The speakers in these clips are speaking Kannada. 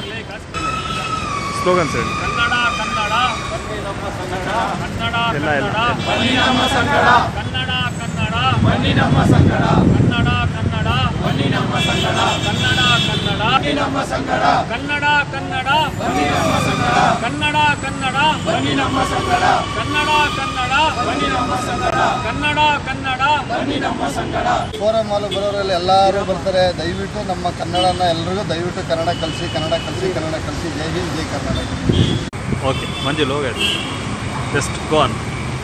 ಸ್ಲೋಗನ್ಸ್ ಹೇಳಿ ಕನ್ನಡ ಕನ್ನಡ ಕನ್ನಡ ಎಲ್ಲ ಎಲ್ಲ ಕನ್ನಡ ಕನ್ನಡ ಕನ್ನಡ ಬನ್ನಿ ನಮ್ಮ ಸಂಗಡ ಕನ್ನಡ ಕನ್ನಡ ಬನ್ನಿ ನಮ್ಮ ಸಂಗಡ ಕನ್ನಡ ಕನ್ನಡ ಬನ್ನಿ ನಮ್ಮ ಸಂಗಡ ಕನ್ನಡ ಕನ್ನಡ ಬನ್ನಿ ನಮ್ಮ ಸಂಗಡ ಕನ್ನಡ ಕನ್ನಡ ಬನ್ನಿ ನಮ್ಮ ಸಂಗಡ ಕನ್ನಡ ಕನ್ನಡ ಬನ್ನಿ ನಮ್ಮ ಸಂಗಡ ಕನ್ನಡ ಕನ್ನಡ ಬನ್ನಿ ನಮ್ಮ ಸಂಗಡ ಫೋರಮ್ ಮಾಲ್ ಬರೋರೆಲ್ಲ ಎಲ್ಲರೂ ಬರ್ತಾರೆ ದಯವಿಟ್ಟು ನಮ್ಮ ಕನ್ನಡನ ಎಲ್ರಿಗೂ ದಯವಿಟ್ಟು ಕನ್ನಡ ಕಲಿಸಿ ಕನ್ನಡ ಕಲಿಸಿ ಕನ್ನಡ ಕಲಿಸಿ ಜೈ ಹಿಂದ್ ಜೈ ಕರ್ನಾಟಕ ಓಕೆ ಮಂಜುಲ್ ಹೋಗಿ ಜಸ್ಟ್ ಗೋನ್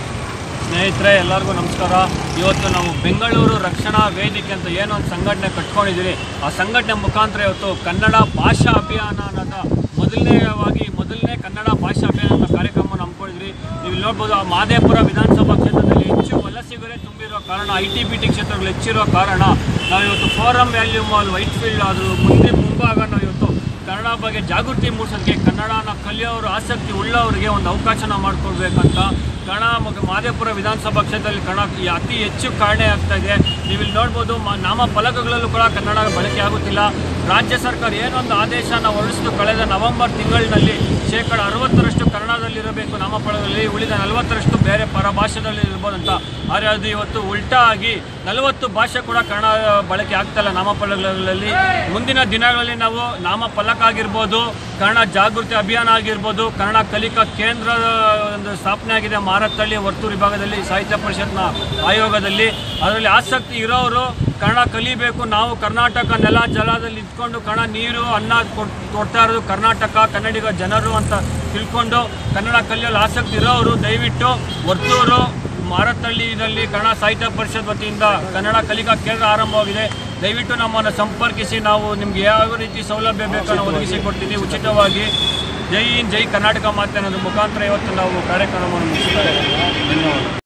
ಸ್ನೇಹಿತರೆ ಎಲ್ಲರಿಗೂ ನಮಸ್ಕಾರ ಇವತ್ತು ನಾವು ಬೆಂಗಳೂರು ರಕ್ಷಣಾ ವೇದಿಕೆ ಅಂತ ಏನೋ ಒಂದು ಸಂಘಟನೆ ಕಟ್ಕೊಂಡಿದ್ದೀವಿ ಆ ಸಂಘಟನೆ ಮುಖಾಂತರ ಇವತ್ತು ಕನ್ನಡ ಭಾಷಾ ಅಭಿಯಾನ ಅನ್ನೋದ ಮೊದಲನೇವಾಗಿ ಮೊದಲನೇ ಕನ್ನಡ ಭಾಷಾ ಅಭಿಯಾನ ಅನ್ನೋ ಕಾರ್ಯಕ್ರಮ ಹಮ್ಮಿಕೊಂಡಿದ್ವಿ ನೀವು ಇಲ್ಲಿ ನೋಡ್ಬೋದು ಆ ಮಾದೇಪುರ ವಿಧಾನಸಭಾ ಕ್ಷೇತ್ರದಲ್ಲಿ ಹೆಚ್ಚು ವಲಸಿಗರೇ ತುಂಬಿರೋ ಕಾರಣ ಐ ಟಿ ಬಿ ಟಿ ಕ್ಷೇತ್ರಗಳು ಹೆಚ್ಚಿರೋ ಕಾರಣ ನಾವು ಇವತ್ತು Forum Value Mall Whitefield ಆದರೂ ಮುಂದೆ ಮುಂಭಾಗ ನಾವು ಇವತ್ತು ಕನ್ನಡ ಬಗ್ಗೆ ಜಾಗೃತಿ ಮೂಡಿಸೋದಕ್ಕೆ ಕನ್ನಡನ ಕಲಿಯೋರು ಆಸಕ್ತಿ ಉಳ್ಳವರಿಗೆ ಒಂದು ಅವಕಾಶನ ಮಾಡಿಕೊಡ್ಬೇಕಂತ ಕನ್ನಡ ಮತ್ತು ಮಾದೇಪುರ ವಿಧಾನಸಭಾ ಕ್ಷೇತ್ರದಲ್ಲಿ ಕನ್ನಡ ಈ ಅತಿ ಹೆಚ್ಚು ಕಾರಣೆ ಆಗ್ತಾ ಇದೆ ನೀವು ಇಲ್ಲಿ ನೋಡ್ಬೋದು ಮ- ನಾಮ ಫಲಕಗಳಲ್ಲೂ ಕೂಡ ಕನ್ನಡ ಬಳಕೆ ಆಗುತ್ತಿಲ್ಲ ರಾಜ್ಯ ಸರ್ಕಾರ ಏನೊಂದು ಆದೇಶನ ಹೊರಡಿಸಿತು ಕಳೆದ ನವೆಂಬರ್ ತಿಂಗಳಿನಲ್ಲಿ ಶೇಕಡ ಅರವತ್ತರಷ್ಟು ಕನ್ನಡದಲ್ಲಿರಬೇಕು ನಾಮಫಲಕದಲ್ಲಿ ಉಳಿದ ನಲವತ್ತರಷ್ಟು ಬೇರೆ ಪರಭಾಷೆದಲ್ಲಿ ಇರ್ಬೋದಂತ ಆದರೆ ಅದು ಇವತ್ತು ಉಲ್ಟಾ ಆಗಿ ನಲವತ್ತು ಭಾಷೆ ಕೂಡ ಕನ್ನಡ ಬಳಕೆ ಆಗ್ತಾಯಿಲ್ಲ ನಾಮಫಲಕಗಳಲ್ಲಿ ಮುಂದಿನ ದಿನಗಳಲ್ಲಿ ನಾವು ನಾಮಫಲಕ ಆಗಿರ್ಬೋದು ಕನ್ನಡ ಜಾಗೃತಿ ಅಭಿಯಾನ ಆಗಿರ್ಬೋದು ಕನ್ನಡ ಕಲಿಕಾ ಕೇಂದ್ರದ ಒಂದು ಸ್ಥಾಪನೆ ಆಗಿದೆ ಮಾರತ್ತಳ್ಳಿ ವರ್ತೂರು ವಿಭಾಗದಲ್ಲಿ ಸಾಹಿತ್ಯ ಪರಿಷತ್ನ ಆಯೋಗದಲ್ಲಿ ಅದರಲ್ಲಿ ಆಸಕ್ತಿ ಇರೋರು ಕನ್ನಡ ಕಲಿಬೇಕು ನಾವು ಕರ್ನಾಟಕ ನೆಲ ಜಲದಲ್ಲಿ ಇದ್ಕೊಂಡು ಕನ್ನಡ ನೀರು ಅನ್ನ ಕೊಡ್- ಕೊಡ್ತಾ ಇರೋದು ಕರ್ನಾಟಕ ಕನ್ನಡಿಗ ಜನರು ಅಂತ ತಿಳ್ಕೊಂಡು ಕನ್ನಡ ಕಲಿಯಲು ಆಸಕ್ತಿ ಇರೋರು ದಯವಿಟ್ಟು ವರ್ತೂರು ಮಾರತ್ತಳ್ಳಿಯಲ್ಲಿ ಕನ್ನಡ ಸಾಹಿತ್ಯ ಪರಿಷತ್ ವತಿಯಿಂದ ಕನ್ನಡ ಕಲಿಕಾ ಕೇಂದ್ರ ಆರಂಭವಾಗಿದೆ ದಯವಿಟ್ಟು ನಮ್ಮನ್ನು ಸಂಪರ್ಕಿಸಿ ನಾವು ನಿಮ್ಗೆ ಯಾವ ರೀತಿ ಸೌಲಭ್ಯ ಬೇಕೋ ನಾವು ಒದಗಿಸಿ ಕೊಡ್ತೀವಿ ಉಚಿತವಾಗಿ ಜೈ ಹಿಂದ್ ಜೈ ಕರ್ನಾಟಕ ಮಾತೆ ಅನ್ನೋದ್ರ ಮುಖಾಂತರ ಇವತ್ತು ನಾವು ಕಾರ್ಯಕ್ರಮವನ್ನು ಮುಗಿಸಿದ್ದೇವೆ ಧನ್ಯವಾದ